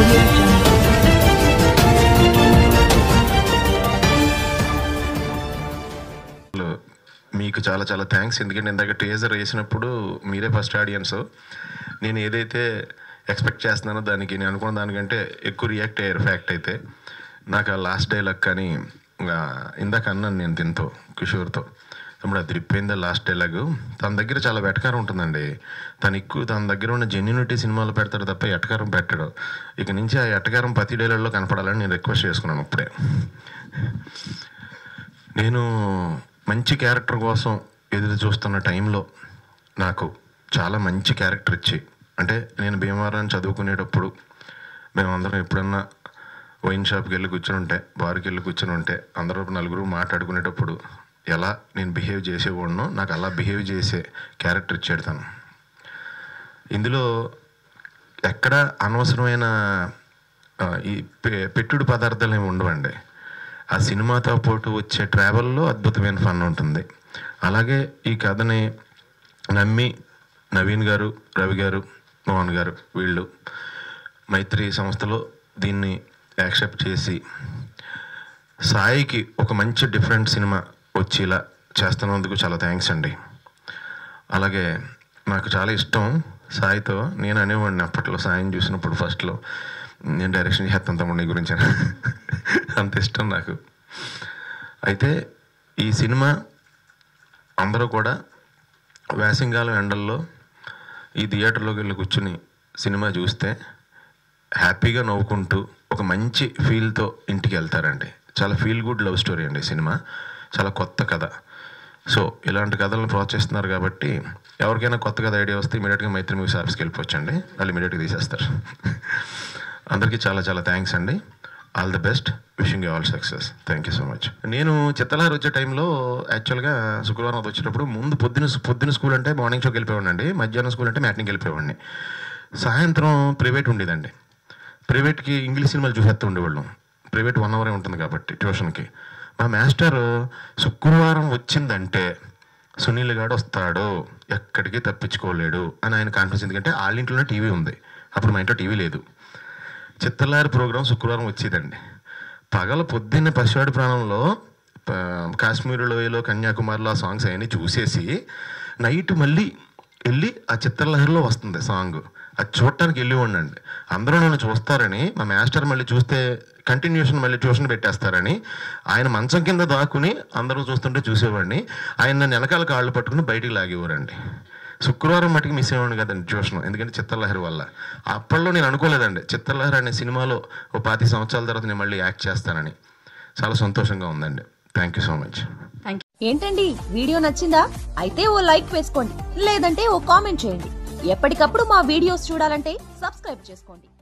audio jungle. లో మీకు చాలా చాలా థ్యాంక్స్ ఎందుకంటే ఇందాక టీజర్ వేసినప్పుడు మీరే ఫస్ట్ ఆడియన్స్ నేను ఏదైతే ఎక్స్పెక్ట్ చేస్తున్నానో దానికి నేను అనుకున్న దానికంటే ఎక్కువ రియాక్ట్ అయ్యారు ఫ్యాక్ట్ అయితే నాకు ఆ లాస్ట్ డైలాగ్ కానీ ఆ, ఇందాక అన్నాను నేను దీంతో కిషోర్తో తమ్ముడు అది రిప్పైందా లాస్ట్ డైలాగ్ తన దగ్గర చాలా వెటకారం ఉంటుందండి తను ఎక్కువ తన దగ్గర ఉన్న జెన్యునిటీ సినిమాలో పెడతాడు తప్ప ఎటకారం పెట్టాడు ఇక నుంచి ఆ ఎటకారం ప్రతి డైలాగ్లో కనపడాలని నేను రిక్వెస్ట్ చేసుకున్నాను ఇప్పుడే నేను మంచి క్యారెక్టర్ కోసం ఎదురు చూస్తున్న టైంలో నాకు చాలా మంచి క్యారెక్టర్ ఇచ్చి అంటే నేను భీమవరం చదువుకునేటప్పుడు మేమందరం ఎప్పుడన్నా వైన్ షాప్కి వెళ్ళి కూర్చొని ఉంటే బార్కి వెళ్ళి కూర్చొని ఉంటే అందరూ నలుగురు మాట్లాడుకునేటప్పుడు ఎలా నేను బిహేవ్ చేసేవాడినో నాకు అలా బిహేవ్ చేసే క్యారెక్టర్ ఇచ్చాడు తను ఇందులో ఎక్కడ అనవసరమైన ఆ, ఈ పె- పెట్టుడు పదార్థాలు ఏమి ఉండవండి ఆ సినిమాతో పాటు వచ్చే ట్రావెల్లో అద్భుతమైన ఫన్ ఉంటుంది అలాగే ఈ కథని నమ్మి నవీన్ గారు రవి గారు మోహన్ గారు వీళ్ళు మైత్రి సంస్థలో దీన్ని యాక్సెప్ట్ చేసి సాయికి ఒక మంచి డిఫరెంట్ సినిమా వచ్చేలా చేస్తున్నందుకు చాలా థ్యాంక్స్ అండి అలాగే నాకు చాలా ఇష్టం సాయితో నేను అనేవాడిని అప్పట్లో సాయం చూసినప్పుడు ఫస్ట్లో నేను డైరెక్షన్ చేస్తాను తమ్ముడు నీ గురించి అని. అంత ఇష్టం నాకు అయితే ఈ సినిమా అందరూ కూడా వేసంగాలం ఎండల్లో ఈ థియేటర్లోకి వెళ్ళి కూర్చుని సినిమా చూస్తే హ్యాపీగా నవ్వుకుంటూ ఒక మంచి ఫీల్తో ఇంటికి వెళ్తారండి చాలా ఫీల్ గుడ్ లవ్ స్టోరీ అండి ఈ సినిమా చాలా కొత్త కథ సో ఇలాంటి కథలను ప్రోత్సహిస్తున్నారు కాబట్టి ఎవరికైనా కొత్త కథ ఐడియా వస్తే ఇమీడియట్గా మైత్రి మూవీస్ ఆఫీస్కి వెళ్ళిపోవచ్చండి వాళ్ళు ఇమీడియట్గా తీసేస్తారు అందరికీ చాలా చాలా థ్యాంక్స్ అండి all the best wishing you all success thank you so much నేను చిత్తలహారు వచ్చే టైంలో యాక్చువల్గా శుక్రవారం అది వచ్చేటప్పుడు ముందు పొద్దున పొద్దున స్కూల్ అంటే మార్నింగ్ షోకి వెళ్ళిపోయాడండి మధ్యాహ్నం స్కూల్ అంటే మ్యాట్నింగ్కి వెళ్ళిపోయాడిని సాయంత్రం ప్రైవేట్ ఉండేదండి ప్రైవేట్కి ఇంగ్లీష్ సినిమాలు చూసేస్తూ ఉండేవాళ్ళం ప్రైవేట్ వన్ అవరే ఉంటుంది కాబట్టి ట్యూషన్కి మా మాస్టర్ శుక్రవారం వచ్చిందంటే సునీల్ గాడు వస్తాడు ఎక్కడికి తప్పించుకోలేడు అని ఆయన కాన్ఫిడెన్స్ ఎందుకంటే వాళ్ళ ఇంట్లోనే టీవీ ఉంది అప్పుడు మా ఇంట్లో టీవీ లేదు చిత్తలారి ప్రోగ్రాం శుక్రవారం వచ్చేదండి పగల పొద్దున్న పసివాడి ప్రాణంలో ప- కాశ్మీర్ లోయలో కన్యాకుమారిలో ఆ సాంగ్స్ అవన్నీ చూసేసి నైట్ మళ్ళీ వెళ్ళి ఆ చిత్రలహరిలో వస్తుంది సాంగ్ అది చూడటానికి వెళ్ళి ఉండండి అందరూ నన్ను చూస్తారని మా మాస్టర్ మళ్ళీ చూస్తే కంటిన్యూషన్ మళ్ళీ ట్యూషన్ పెట్టేస్తారని ఆయన మంచం కింద దాక్కుని అందరూ చూస్తుంటే చూసేవాడిని ఆయన నన్ను వెనకాల కాళ్ళు పట్టుకుని బయటికి లాగేవారండి శుక్రవారం మటుకు మిస్ అయ్యాను కదండి ట్యూషన్ ఎందుకంటే చిత్రలహరి వల్ల అప్పట్లో నేను అనుకోలేదండి చిత్రలహరి అనే సినిమాలో ఓ పాతి సంవత్సరాల తర్వాత నేను మళ్ళీ యాక్ట్ చేస్తానని చాలా సంతోషంగా ఉందండి థ్యాంక్ యూ సో మచ్ ఏంటండి వీడియో నచ్చిందా అయితే ఓ లైక్ వేసుకోండి లేదంటే ఓ కామెంట్ చేయండి ఎప్పటికప్పుడు మా వీడియోస్ చూడాలంటే సబ్స్క్రైబ్ చేసుకోండి